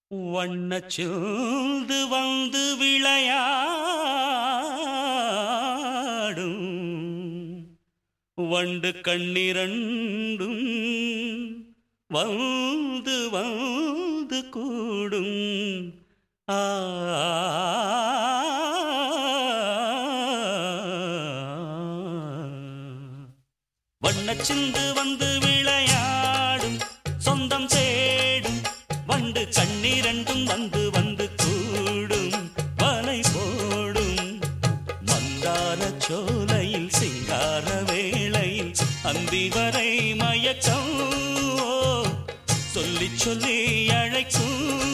வண்ணச்சூழ்ந்து வந்து விளையாடும் வண்டு கண்ணிரண்டும் வந்து வந்து கூடும் ஆ வண்ணச்சிந்து வந்து விளையாடும் சொந்தம் தேடும் வண்டு கண்ணீரண்டும் வந்து வந்து கூடும் வலை போடும் மந்தார சோலையில் சிங்கார வேளையில் அந்தி வரை மயக்கம் ஓ, சொல்லி சொல்லி அழைக்கும்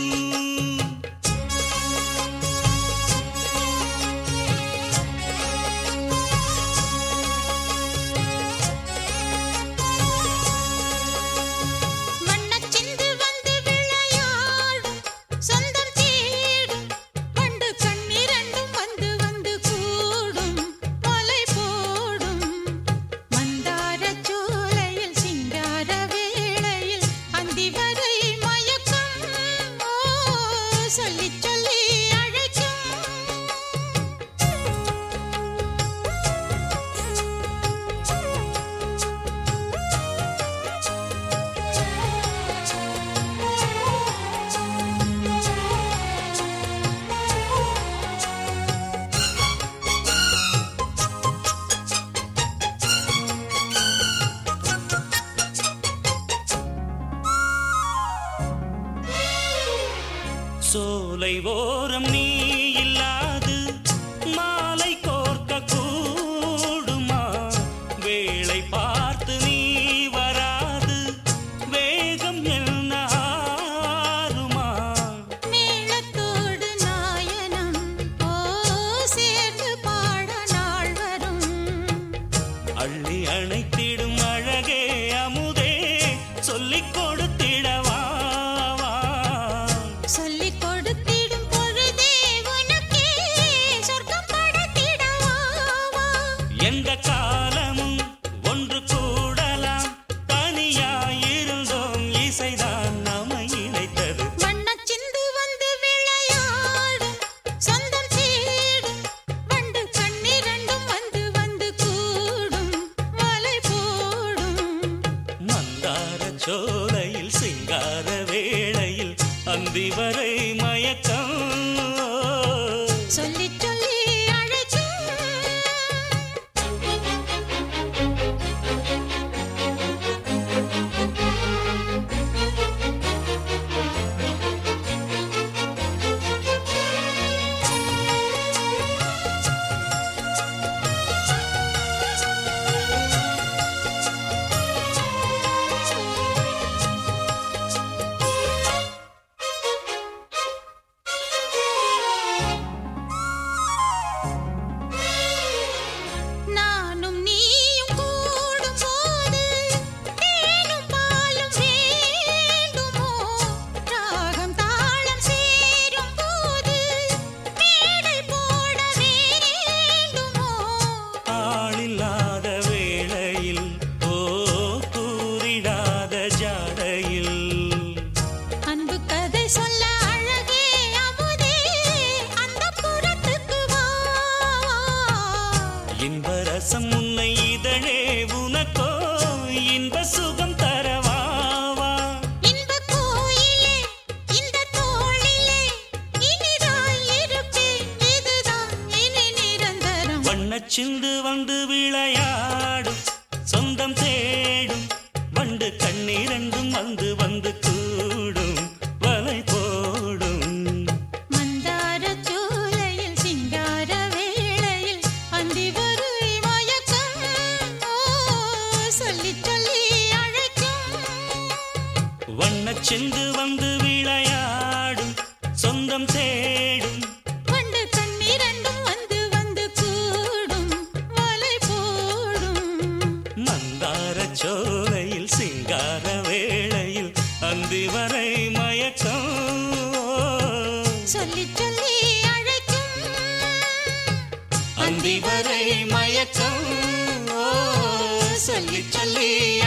வண்ணச்சிந்து வந்து விளையாடும் சொந்தம் தேடும் வண்டு கண்ணிரண்டும் வந்து வந்து கூடும் மலை போடும் மந்தார சோலையில் சிங்கார வேளையில் அந்தி வரை மயக்கம் ஓ சொல்லி சொல்லி அழைக்கும் சோலை ஓரம் நீ இல்லாது மாலை கோர்க்க கூடுமா வேளை பார்த்து நீ வராது வேகம் என்ன ஆறுமா மேளத்தோடு நாயனம் ஓ சேர்ந்து பாட நாள் வரும் அள்ளி அணைத்திடும் அழகே அமுதே சொல்லிக் கொடுத்திடவா சொல்லிக் கொடுத்திடும் பொழுதே உனக்கே சொர்க்கம் படைத்திடவா எந்த காலமும் ஒன்று கூடலாம் தனியாயிருந்தோம் இசைதான் நம்மை இணைத்தது வண்ணச்சிந்து வந்து விளையாடும் சொந்தம் தேடும் வண்டு கண்ணிரண்டும் வந்து வந்து கூடும் மலை போடும் மந்தார சோலையில் சிங்கார வேளையில் அந்தி வரை மயக்கம் சொல்லி சொல்லி அழைக்கும் நானும் நீயும் கூடும்போது தேனும் பாலும் வேண்டுமோ ராகம் தாளம் சேரும் போது மேடை போட வேண்டுமோ ஆளில்லாத வேளையில் ஓ கூறிடாத ஜாடையில் அன்பு கதை சொல்ல அழகே அமுதே அந்த புறத்துக்கு வா இன்ப ரசம் உன்னை இதழே உனக்கோ இன்ப சுகம் தரவாவா இன்ப கோயிலே இந்த தோளிலே இனிதாய் இருப்பேன் இதுதான் இனி நிரந்தரம் வண்ணச்சிந்து வந்து விளையாடும் சொந்தம் தேடும் வண்டு கண்ணீரண்டும் வந்து வந்து கூடும் வலை போடும் மந்தார சோலையில் சிங்கார வேளையில் அந்தி வரை மயக்கம் ஓ சொல்லி சொல்லி அழைக்கும் வண்ணச்சிந்து வந்து விளையாடும் சொந்தம் தேடும் வண்டு கண்ணிரண்டும் வந்து வந்து கூடும் வலை போடும் மந்தார சோலையில் சிங்கார வேளையில் அந்தி வரை மயக்கம் சொல்லி சொல்லி அழைக்கும் அந்தி வரை மயக்கம் ஓ, சொல்லி சொல்லி